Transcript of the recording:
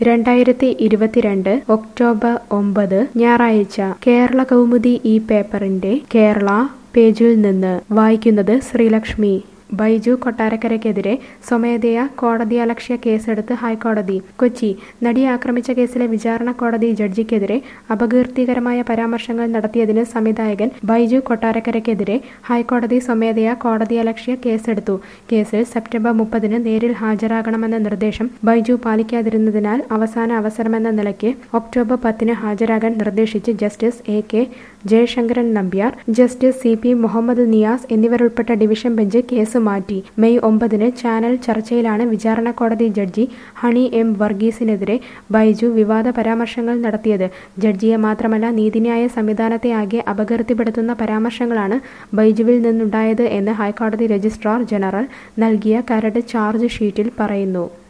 രണ്ടായിരത്തി ഇരുപത്തിരണ്ട് ഒക്ടോബർ ഒമ്പത് ഞായറാഴ്ച കേരള കൗമുദി ഈ പേപ്പറിന്റെ കേരള പേജിൽ നിന്ന് വായിക്കുന്നത് ശ്രീലക്ഷ്മി ബൈജു കൊട്ടാരക്കരയ്ക്കെതിരെ സ്വമേധയാ കോടതിയലക്ഷ്യ കേസെടുത്ത് ഹൈക്കോടതി കൊച്ചി നടിയെ ആക്രമിച്ച കേസിലെ വിചാരണ കോടതി ജഡ്ജിക്കെതിരെ അപകീർത്തികരമായ പരാമർശങ്ങൾ നടത്തിയതിന് സംവിധായകൻ ബൈജു കൊട്ടാരക്കരയ്ക്കെതിരെ ഹൈക്കോടതി സ്വമേധയാ കോടതിയലക്ഷ്യ കേസെടുത്തു കേസിൽ സെപ്റ്റംബർ മുപ്പതിന് നേരിൽ ഹാജരാകണമെന്ന നിർദ്ദേശം ബൈജു പാലിക്കാതിരുന്നതിനാൽ അവസാന അവസരമെന്ന നിലയ്ക്ക് ഒക്ടോബർ പത്തിന് ഹാജരാകാൻ നിർദ്ദേശിച്ച് justice A K Jayasankaran Nambiar justice C P Muhammad Niyas എന്നിവരുൾപ്പെട്ട ഡിവിഷൻ ബെഞ്ച് കേസ് മാറ്റി മെയ് ഒമ്പതിന് ചാനൽ ചർച്ചയിലാണ് വിചാരണ കോടതി ജഡ്ജി ഹണി എം വർഗീസിനെതിരെ ബൈജു വിവാദ പരാമർശങ്ങൾ നടത്തിയത് ജഡ്ജിയെ മാത്രമല്ല നീതിന്യായ സംവിധാനത്തെ ആകെ അപകീർത്തിപ്പെടുത്തുന്ന പരാമർശങ്ങളാണ് ബൈജുവിൽ നിന്നുണ്ടായത് എന്ന് ഹൈക്കോടതി രജിസ്ട്രാർ ജനറൽ നൽകിയ കരട് ചാർജ് ഷീറ്റിൽ പറയുന്നു